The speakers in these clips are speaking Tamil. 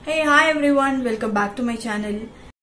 Hey, hi everyone, welcome back to my channel.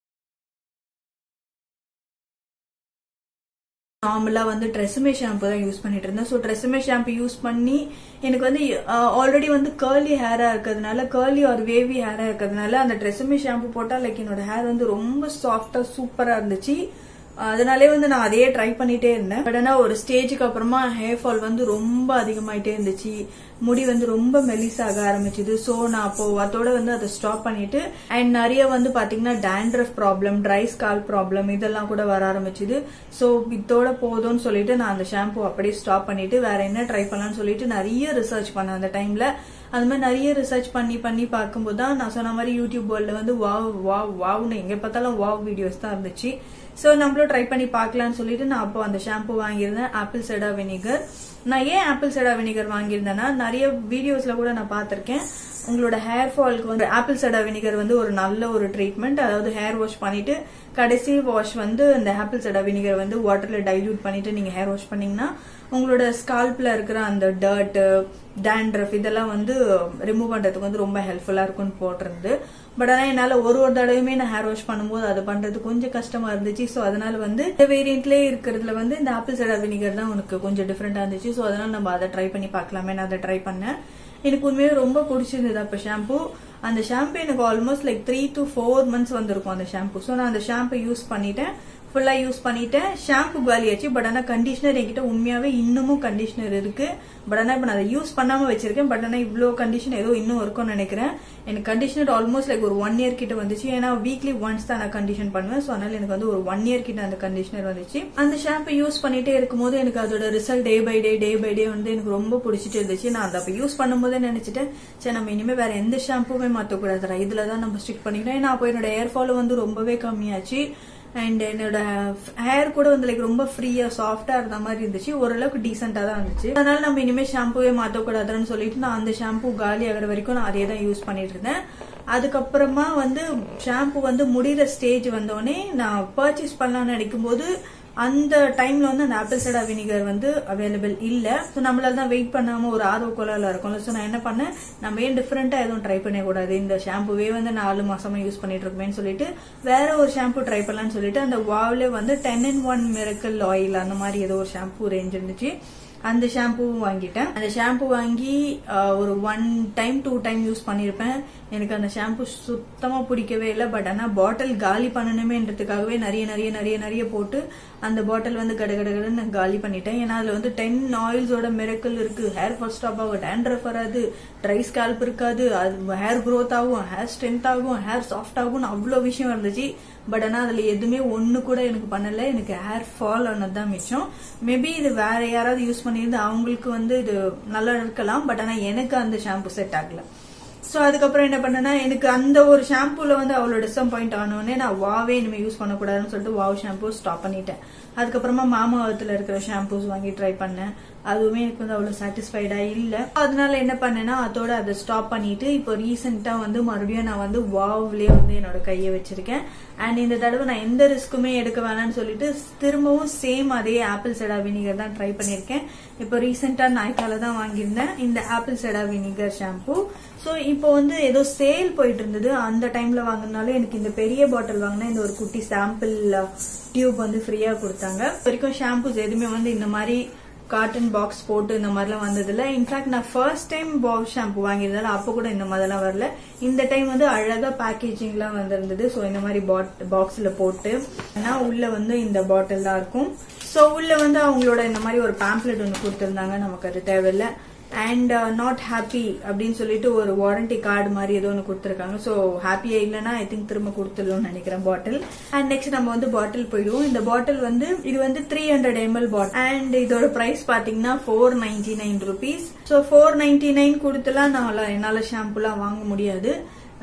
நார்மலாக வந்து ட்ரெஸ்ஸுமே ஷாம்பு தான் யூஸ் பண்ணிட்டு இருந்தேன் ஸோ ட்ரெஸ்ஸுமே ஷாம்பு யூஸ் பண்ணி எனக்கு வந்து ஆல்ரெடி வந்து கேர்லி ஹேராக இருக்கிறதுனால கேர்லி ஒரு வேவி ஹேராக இருக்கிறதுனால அந்த ட்ரெஸ்ஸுமே ஷாம்பு போட்டால் லைக் என்னோட ஹேர் வந்து ரொம்ப சாஃப்டாக சூப்பராக இருந்துச்சு அதனாலே வந்து நான் அதையே ட்ரை பண்ணிட்டே இருந்தேன் பட் ஆனால் ஒரு ஸ்டேஜுக்கு அப்புறமா ஹேர் ஃபால் வந்து ரொம்ப அதிகமாயிட்டே இருந்துச்சு முடி வந்து ரொம்ப மெலிசாக ஆரம்பிச்சுது ஸோ நான் அப்போ அதோட வந்து அதை ஸ்டாப் பண்ணிட்டு அண்ட் நிறைய வந்து பாத்தீங்கன்னா dandruff problem dry scalp problem இதெல்லாம் கூட வர ஆரம்பிச்சுது ஸோ இதோட போதும்னு சொல்லிட்டு நான் அந்த ஷாம்பு அப்படியே ஸ்டாப் பண்ணிட்டு வேற என்ன ட்ரை பண்ணலாம்னு சொல்லிட்டு நிறைய ரிசர்ச் பண்ணேன் அந்த டைம்ல அது மாதிரி நிறைய ரிசர்ச் பண்ணி பண்ணி பார்க்கும்போது தான் நான் சொன்ன மாதிரி யூடியூப் வேர்ல்டு வந்து வாவ் வாவ் வாவ்னு எங்க பார்த்தாலும் வாவ் வீடியோஸ் தான் இருந்துச்சு ஸோ நம்மளும் ட்ரை பண்ணி பார்க்கலாம்னு சொல்லிட்டு நான் அப்போ அந்த ஷாம்பு வாங்கியிருந்தேன் ஆப்பிள் செடா வினிகர் நான் ஏன் ஆப்பிள் செடா வினிகர் வாங்கியிருந்தேன்னா நிறைய வீடியோஸ்ல கூட நான் பார்த்திருக்கேன் உங்களோட ஹேர் ஃபால்க்கு வந்து ஆப்பிள் செடா வினிகர் வந்து ஒரு நல்ல ஒரு ட்ரீட்மெண்ட் அதாவது ஹேர் வாஷ் பண்ணிட்டு கடைசி வாஷ் வந்து இந்த ஆப்பிள் செடா வினிகர் வந்து வாட்டர்ல டைல்யூட் பண்ணிட்டு நீங்க ஹேர் வாஷ் பண்ணீங்கன்னா உங்களோட ஸ்கால்ப்ல இருக்கிற அந்த டர்ட் டேண்ட்ரஃப் இதெல்லாம் வந்து ரிமூவ் பண்றதுக்கு வந்து ரொம்ப ஹெல்ப்ஃபுல்லா இருக்கும்னு போட்டிருந்து பட் ஆனால் என்னால் ஒரு ஒரு தடவையுமே நான் ஹேர் வாஷ் பண்ணும்போது அது பண்றது கொஞ்சம் கஷ்டமா இருந்துச்சு ஸோ அதனால வந்து இந்த வேரியன்ட்லேயே இருக்கிறதுல வந்து இந்த ஆப்பிள் சைடா வினிகர் தான் உனக்கு கொஞ்சம் டிஃப்ரெண்டா இருந்துச்சு ஸோ அதனால நம்ம அதை ட்ரை பண்ணி பார்க்கலாமே நான் அதை ட்ரை பண்ணேன் எனக்கு உண்மையாக ரொம்ப பிடிச்சிருந்தது அப்போ ஷாம்பு அந்த ஷாம்பு எனக்கு almost like three to four months வந்திருக்கும் அந்த ஷாம்பு ஸோ நான் அந்த ஷாம்பு யூஸ் பண்ணிட்டேன் ஃபுல்லா யூஸ் பண்ணிட்டேன் ஷாம்பு காலியாச்சு பட் ஆனால் கண்டிஷனர் என்கிட்ட உண்மையாவே இன்னமும் கண்டிஷனர் இருக்கு பட் ஆனால் இப்போ நான் அதை யூஸ் பண்ணாம வச்சிருக்கேன் பட் ஆனால் இவ்வளோ கண்டிஷன் ஏதோ இன்னும் இருக்கும்னு நினைக்கிறேன் எனக்கு கண்டிஷனர் ஆல்மோஸ்ட் லைக் ஒரு ஒன் இயர் கிட்ட வந்துச்சு ஏன்னா வீக்லி ஒன்ஸ் தான் நான் கண்டிஷன் பண்ணுவேன் ஸோ அதனால எனக்கு வந்து ஒரு ஒன் இயர் கிட்ட அந்த கண்டிஷனர் வந்துச்சு அந்த ஷாம்பு யூஸ் பண்ணிட்டே இருக்கும்போது எனக்கு அதோட result day by day day by day வந்து எனக்கு ரொம்ப பிடிச்சிட்டு இருந்துச்சு நான் அதை அப்போ யூஸ் பண்ணும்போதே நினைச்சிட்டேன் சரி நம்ம இனிமேல் வேற எந்த ஷாம்புமே மாற்றக்கூடாது இதுல தான் நம்ம ஸ்டிக் பண்ணிக்கிறோம் ஏன்னா அப்போ என்னோட ஹேர் ஃபால் வந்து ரொம்பவே கம்மியாச்சு அண்ட் என்னோட ஹேர் கூட வந்து லைக் ரொம்ப ஃப்ரீயா சாஃப்டா இருந்த மாதிரி இருந்துச்சு ஓரளவுக்கு டீசெண்டா தான் இருந்துச்சு அதனால நம்ம இனிமே ஷாம்புவே மாத்தக்கூடாதுன்னு சொல்லிட்டு நான் அந்த ஷாம்பு காலி ஆகிற வரைக்கும் நான் அதே தான் யூஸ் பண்ணிட்டு இருந்தேன் அதுக்கப்புறமா வந்து ஷாம்பு வந்து முடிகிற ஸ்டேஜ் வந்தோடனே நான் பர்ச்சேஸ் பண்ணலாம்னு நினைக்கும் போது அந்த டைம்ல வந்து அந்த ஆப்பிள் சைடா வினிகர் வந்து அவைலபிள் இல்ல ஸோ நம்மளால தான் வெயிட் பண்ணாம ஒரு ஆர்வ கோலால இருக்கும்ல ஸோ நான் என்ன பண்ணேன் நம்ம ஏன் டிஃப்ரெண்டா எதுவும் ட்ரை பண்ணக்கூடாது இந்த ஷாம்புவே வந்து நாலு மாசமா யூஸ் பண்ணிட்டு இருக்கேன்னு சொல்லிட்டு வேற ஒரு ஷாம்பு ட்ரை பண்ணலாம்னு சொல்லிட்டு அந்த வாவ்ல வந்து ten in one miracle oil அந்த மாதிரி ஏதோ ஒரு ஷாம்பு ரேஞ்ச் இருந்துச்சு அந்த ஷாம்புவும் வாங்கிட்டேன் அந்த ஷாம்பு வாங்கி ஒரு one time two time use பண்ணியிருப்பேன் எனக்கு அந்த ஷாம்பு சுத்தமா பிடிக்கவே இல்லை பட் ஆனால் பாட்டில் காலி பண்ணணுமேன்றதுக்காகவே நிறைய நிறைய நிறைய நிறைய போட்டு அந்த பாட்டில் வந்து கட கடகடன்னு நான் காலி பண்ணிட்டேன் ஏன்னா அதுல வந்து டென் ஆயில்ஸோட மிரக்கல் இருக்கு ஹேர் ஃபால் ஸ்டாப் ஆகும் டேண்ட்ரஃப் வராது ட்ரை ஸ்கால்ப் இருக்காது அது ஹேர் க்ரோத் ஆகும் ஹேர் ஸ்ட்ரென்த் ஆகும் ஹேர் சாஃப்ட் ஆகும் அவ்வளோ விஷயம் இருந்துச்சு பட் ஆனால் அதில் எதுவுமே ஒன்று கூட எனக்கு பண்ணல எனக்கு ஹேர் ஃபால் ஆனது தான் மிச்சம் மேபி இது வேற யாராவது யூஸ் பண்ணியிருந்து அவங்களுக்கு வந்து இது நல்லா இருக்கலாம் பட் ஆனால் எனக்கு அந்த ஷாம்பு செட் ஆகல ஸோ அதுக்கப்புறம் என்ன பண்ணேன்னா எனக்கு அந்த ஒரு ஷாம்புல வந்து அவ்வளோ டிசப்பாயிண்ட் ஆனோடனே நான் வாவே இனிமேல் யூஸ் பண்ணக்கூடாதுன்னு சொல்லிட்டு வாவ் ஷாம்பு ஸ்டாப் பண்ணிட்டேன் அதுக்கப்புறமா மாமாவத்தில் இருக்கிற ஷாம்பூஸ் வாங்கி ட்ரை பண்ணேன் அதுவுமே எனக்கு வந்து அவ்வளோ சாட்டிஸ்ஃபைடா இல்லை அதனால என்ன பண்ணேன்னா அதோட அதை ஸ்டாப் பண்ணிட்டு இப்போ ரீசெண்டா வந்து மறுபடியும் நான் வந்து வாவ்லயே வந்து என்னோட கையை வச்சிருக்கேன் அண்ட் இந்த தடவை நான் எந்த ரிஸ்க்குமே எடுக்க வேணாம்னு சொல்லிட்டு திரும்பவும் சேம் அதே ஆப்பிள் செடா வினிகர் தான் ட்ரை பண்ணியிருக்கேன் இப்போ ரீசெண்டா நாய்க்கால தான் வாங்கியிருந்தேன் இந்த apple cider vinegar shampoo so இப்போ வந்து ஏதோ சேல் போயிட்டு இருந்தது அந்த டைம்ல வாங்கினாலும் எனக்கு இந்த பெரிய பாட்டில் வாங்கினா இந்த ஒரு குட்டி சாம்பிள் டியூப் வந்து ஃப்ரீயா கொடுத்தாங்க வரைக்கும் ஷாம்பூஸ் எதுவுமே வந்து இந்த மாதிரி காட்டன் பாக்ஸ் போட்டு இந்த மாதிரிலாம் வந்ததில்ல இன்ஃபேக்ட் நான் ஃபர்ஸ்ட் டைம் பாப் ஷாம்பு வாங்கியிருந்தாலும் அப்போ கூட இந்த மாதிரிலாம் வரல இந்த டைம் வந்து அழகா பேக்கேஜிங்லாம் வந்திருந்தது ஸோ இந்த மாதிரி பாக்ஸ்ல போட்டு ஆனா உள்ள வந்து இந்த பாட்டில் தான் இருக்கும் ஸோ உள்ள வந்து அவங்களோட இந்த மாதிரி ஒரு பேம்ப்ளெட் ஒன்று கொடுத்துருந்தாங்க நமக்கு அது தேவையில்லை அண்ட் நாட் ஹாப்பி அப்படின்னு சொல்லிட்டு ஒரு வாரண்டி கார்டு மாதிரி ஏதோ ஒன்று கொடுத்துருக்காங்க ஸோ ஹாப்பியா இல்லைன்னா ஐ திங்க் திரும்ப கொடுத்துடலாம்னு நினைக்கிறேன் பாட்டில் அண்ட் நெக்ஸ்ட் நம்ம வந்து பாட்டில் போயிடுவோம் இந்த பாட்டில் வந்து இது வந்து three hundred ML bottle and இதோட பிரைஸ் பாத்தீங்கன்னா four ninety nine rupees so four ninety nine கொடுத்துலாம் நான் என்னால் ஷாம்புலாம் வாங்க முடியாது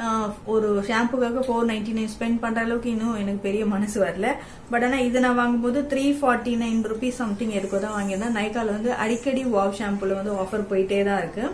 ஒரு ஷாம்புக்காக ஃபோர் நைன்டி நைன் ஸ்பெண்ட் பண்ற அளவுக்கு இன்னும் எனக்கு பெரிய மனசு வரல பட் ஆனால் இது நான் வாங்கும்போது three forty nine rupees something எதுக்கோ தான் வாங்கியிருந்தேன் நைக்கால வந்து அடிக்கடி வாவ் ஷாம்புல வந்து ஆஃபர் போயிட்டே தான் இருக்கு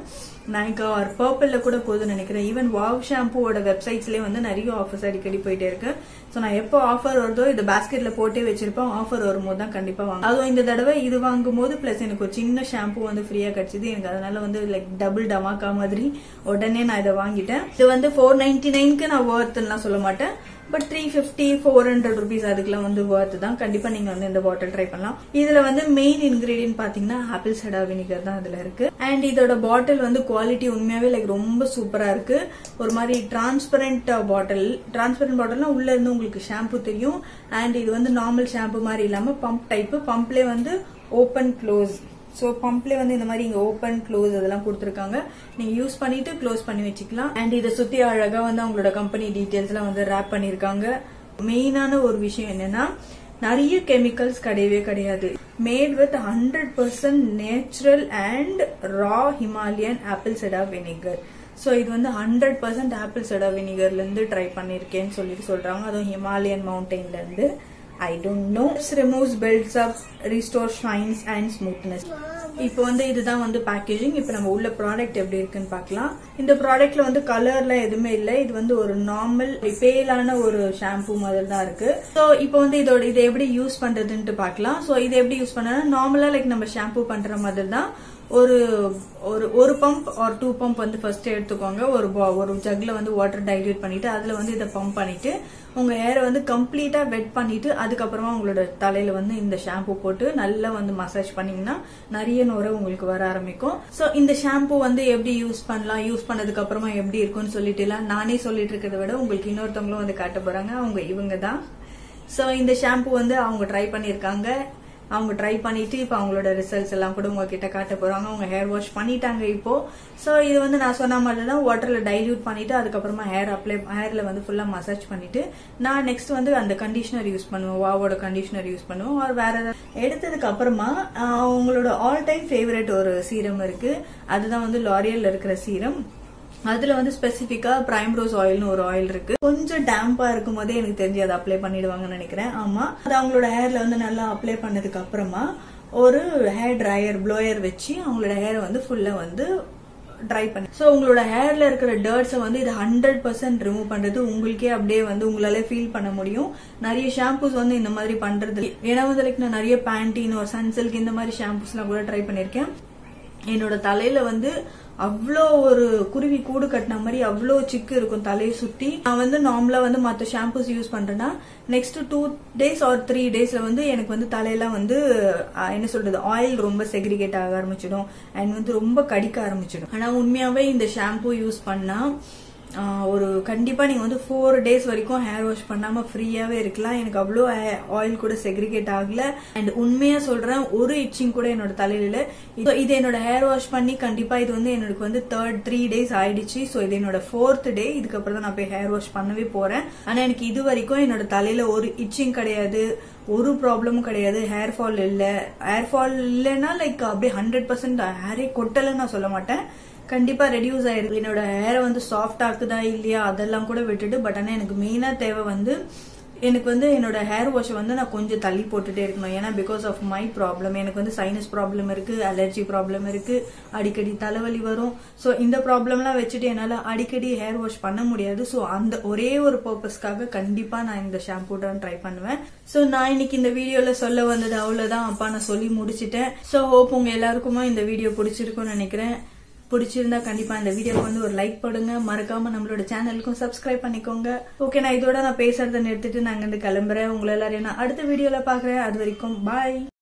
நைக்கா ஆர் பர்பிள்ல கூட போகுதுன்னு நினைக்கிறேன் ஈவன் வாவ் ஷாம்புவோட வெப்சைட்ஸ்லயே வந்து நிறைய ஆஃபர்ஸ் அடிக்கடி போயிட்டே இருக்கு ஸோ நான் எப்போ ஆஃபர் வருதோ இது பாஸ்கெட்ல போட்டே வச்சிருப்பேன் ஆஃபர் வரும்போது தான் கண்டிப்பா வாங்க அதுவும் இந்த தடவை இது வாங்கும் போது பிளஸ் எனக்கு ஒரு சின்ன ஷாம்பு வந்து ஃப்ரீயா கிடைச்சது எனக்கு அதனால வந்து லைக் டபுள் டமாக்கா மாதிரி உடனே நான் இதை வாங்கிட்டேன் இது வந்து ஃபோர் நைன்டி நைன்க்கு நான் ஒர்த்துலாம் சொல்ல மாட்டேன் but three fifty four hundred rupees அதுக்கெல்லாம் வந்து ஒர்த் தான் கண்டிப்பா நீங்க வந்து இந்த பாட்டில் ட்ரை பண்ணலாம் இதுல வந்து மெயின் இன்கிரீடியன்ட் பாத்தீங்கன்னா ஆப்பிள் சடா வினிகர் தான் இதுல இருக்கு அண்ட் இதோட பாட்டில் வந்து குவாலிட்டி உண்மையாவே லைக் ரொம்ப சூப்பரா இருக்கு ஒரு மாதிரி டிரான்ஸ்பரண்ட் பாட்டில் டிரான்ஸ்பரண்ட் பாட்டில்னா உள்ள இருந்து உங்களுக்கு ஷாம்பு தெரியும் அண்ட் இது வந்து நார்மல் ஷாம்பு மாதிரி இல்லாம பம்ப் டைப் பம்ப்லேயே வந்து ஓப்பன் க்ளோஸ் ஸோ பம்ப்ல வந்து இந்த மாதிரி இங்க ஓப்பன் க்ளோஸ் அதெல்லாம் கொடுத்துருக்காங்க நீங்க யூஸ் பண்ணிட்டு க்ளோஸ் பண்ணி வச்சுக்கலாம் அண்ட் இதை சுத்தி அழகா வந்து அவங்களோட கம்பெனி டீடைல்ஸ் எல்லாம் வந்து ரேப் பண்ணிருக்காங்க மெயினான ஒரு விஷயம் என்னன்னா நிறைய கெமிக்கல்ஸ் கிடையவே கிடையாது made with hundred percent natural and raw Himalayan apple cider vinegar so இது வந்து ஹண்ட்ரட் பர்சன்ட் ஆப்பிள் செடா வினிகர்ல இருந்து ட்ரை பண்ணிருக்கேன்னு சொல்லிட்டு சொல்றாங்க அதுவும் ஹிமாலயன் மவுண்டெயின்ல இருந்து I don't know removes builds up restore shines and smoothness இப்போ வந்து இதுதான் வந்து பேக்கேஜிங் இப்போ நம்ம உள்ள ப்ராடக்ட் எப்படி இருக்குன்னு பார்க்கலாம் இந்த ப்ராடக்ட்ல வந்து கலர்ல எதுவுமே இல்லை இது வந்து ஒரு நார்மல் பேலான ஒரு ஷாம்பு மாதிரி தான் இருக்கு ஸோ இப்போ வந்து இதோட இதை எப்படி யூஸ் பண்றதுன்ட்டு பார்க்கலாம் ஸோ இதை எப்படி யூஸ் பண்ணா நார்மலா லைக் நம்ம ஷாம்பு பண்ற மாதிரி தான் ஒரு ஒரு ஒரு பம்ப் ஆர் டூ பம்ப் வந்து ஃபர்ஸ்ட் எடுத்துக்கோங்க ஒரு bo- ஒரு ஜக்ல வந்து வாட்டர் டைல்யூட் பண்ணிட்டு அதுல வந்து இதை பம்ப் பண்ணிட்டு உங்க ஹேரை வந்து கம்ப்ளீட்டா வெட் பண்ணிட்டு அதுக்கப்புறமா உங்களோட தலையில வந்து இந்த ஷாம்பு போட்டு நல்லா வந்து மசாஜ் பண்ணீங்கன்னா நிறைய நுரை உங்களுக்கு வர ஆரம்பிக்கும் சோ இந்த ஷாம்பு வந்து எப்படி யூஸ் பண்ணலாம் யூஸ் பண்ணதுக்கு அப்புறமா எப்படி இருக்கும்னு சொல்லிட்டு எல்லாம் நானே சொல்லிட்டு இருக்கிறத விட உங்களுக்கு இன்னொருத்தவங்களும் வந்து காட்ட போறாங்க அவங்க இவங்க தான் சோ இந்த ஷாம்பு வந்து அவங்க ட்ரை பண்ணிருக்காங்க அவங்க ட்ரை பண்ணிட்டு இப்போ அவங்களோட ரிசல்ட்ஸ் எல்லாம் கூட உங்ககிட்ட காட்ட போறாங்க அவங்க ஹேர் வாஷ் பண்ணிட்டாங்க இப்போ ஸோ இது வந்து நான் சொன்ன மாதிரி தான் வாட்டர்ல டைல்யூட் பண்ணிட்டு அதுக்கப்புறமா ஹேர் அப்ளை ஹேர்ல வந்து ஃபுல்லா மசாஜ் பண்ணிட்டு நான் நெக்ஸ்ட் வந்து அந்த கண்டிஷனர் யூஸ் பண்ணுவேன் வாவோட கண்டிஷனர் யூஸ் பண்ணுவேன் ஒரு வேற ஏதாவது எடுத்ததுக்கு அப்புறமா ஆஹ், உங்களோட ஆல் டைம் ஃபேவரட் ஒரு சீரம் இருக்கு அதுதான் வந்து லாரியல்ல இருக்கிற சீரம் அதுல வந்து ஸ்பெசிபிக்கா பிரைம் ரோஸ் ஆயில்னு ஒரு ஆயில் இருக்கு கொஞ்சம் டேம்பா இருக்கும் போதே எனக்கு தெரிஞ்சு அதை அப்ளை பண்ணிடுவாங்கன்னு நினைக்கிறேன் ஆமா அது அவங்களோட ஹேர்ல வந்து நல்லா அப்ளை பண்ணதுக்கு அப்புறமா ஒரு ஹேர் ட்ரையர் ப்ளோயர் வச்சு அவங்களோட ஹேரை வந்து ஃபுல்லா வந்து ட்ரை பண்ணி ஸோ உங்களோட ஹேர்ல இருக்கிற டர்ட்ஸை வந்து இது ஹண்ட்ரட் பர்சன்ட் ரிமூவ் பண்றது உங்களுக்கே அப்படியே வந்து உங்களால ஃபீல் பண்ண முடியும் நிறைய ஷாம்பூஸ் வந்து இந்த மாதிரி பண்றது இல்ல. ஏன்னா வந்து like நான் நிறைய பேண்டீன் ஒரு சன்சில்க் இந்த மாதிரி ஷாம்பூஸ்லாம் கூட ட்ரை பண்ணிருக்கேன் என்னோட தலையில வந்து அவ்வளோ ஒரு குருவி கூடு கட்டின மாதிரி அவ்வளோ சிக்கு இருக்கும் தலையை சுத்தி நான் வந்து நார்மலா வந்து மற்ற ஷாம்பூஸ் யூஸ் பண்றேன்னா next two days or three டேஸ்ல வந்து எனக்கு வந்து தலையெல்லாம் வந்து அஹ், என்ன சொல்றது ஆயில் ரொம்ப செக்ரிகேட் ஆக ஆரம்பிச்சிடும் அண்ட் வந்து ரொம்ப கடிக்க ஆரம்பிச்சிடும் ஆனா உண்மையாவே இந்த ஷாம்பூ யூஸ் பண்ணா ஆஹ் ஒரு கண்டிப்பா நீங்க வந்து ஃபோர் டேஸ் வரைக்கும் ஹேர் வாஷ் பண்ணாம ஃப்ரீயாவே இருக்கலாம் எனக்கு அவ்வளோ ஆயில் கூட செக்ரிகேட் ஆகல அண்ட் உண்மையா சொல்றேன் ஒரு இச்சிங் கூட என்னோட தலையில இல்ல. இது இது என்னோட ஹேர் வாஷ் பண்ணி கண்டிப்பா இது வந்து எனக்கு வந்து தேர்ட் த்ரீ டேஸ் ஆயிடுச்சு ஸோ இது என்னோட ஃபோர்த் டே இதுக்கப்புறம் தான் நான் போய் ஹேர் வாஷ் பண்ணவே போறேன் ஆனா எனக்கு இது வரைக்கும் என்னோட தலையில ஒரு இச்சிங் கிடையாது ஒரு ப்ராப்ளமும் கிடையாது ஹேர் ஃபால் இல்ல ஹேர் ஃபால் இல்லைன்னா லைக் அப்படியே ஹண்ட்ரட் பர்சன்ட் ஹேரே கொட்டலைன்னு நான் சொல்ல மாட்டேன் கண்டிப்பா ரெடியூஸ் ஆயிருக்கு என்னோட ஹேரை வந்து சாஃப்ட் ஆக்குதா இல்லையா அதெல்லாம் கூட விட்டுட்டு பட் ஆனா எனக்கு மெயினா தேவை வந்து எனக்கு வந்து என்னோட ஹேர் வாஷை வந்து நான் கொஞ்சம் தள்ளி போட்டுட்டே இருக்கணும் ஏன்னா பிகாஸ் ஆஃப் மை ப்ராப்ளம் எனக்கு வந்து சைனஸ் ப்ராப்ளம் இருக்கு அலர்ஜி ப்ராப்ளம் இருக்கு அடிக்கடி தலைவலி வரும் ஸோ இந்த ப்ராப்ளம்லாம் வச்சுட்டு என்னால் அடிக்கடி ஹேர் வாஷ் பண்ண முடியாது ஸோ அந்த ஒரே ஒரு பர்பஸ்க்காக கண்டிப்பா நான் இந்த ஷாம்பூ தான் ட்ரை பண்ணுவேன் ஸோ நான் இன்னைக்கு இந்த வீடியோல சொல்ல வந்தது அவ்வளவுதான் அப்பா நான் சொல்லி முடிச்சிட்டேன் ஸோ ஹோப் உங்க எல்லாருக்குமா இந்த வீடியோ பிடிச்சிருக்கும்னு நினைக்கிறேன் பிடிச்சிருந்தா கண்டிப்பா இந்த வீடியோக்கு வந்து ஒரு லைக் போடுங்க மறக்காம நம்மளோட சேனலுக்கும் சப்ஸ்கிரைப் பண்ணிக்கோங்க ஓகே நான் இதோட நான் பேசுறதை நிறுத்திட்டு நான் இங்க இருந்து கிளம்புறேன் உங்களை எல்லாரையும் நான் அடுத்த வீடியோல பாக்குறேன் அது வரைக்கும் பாய்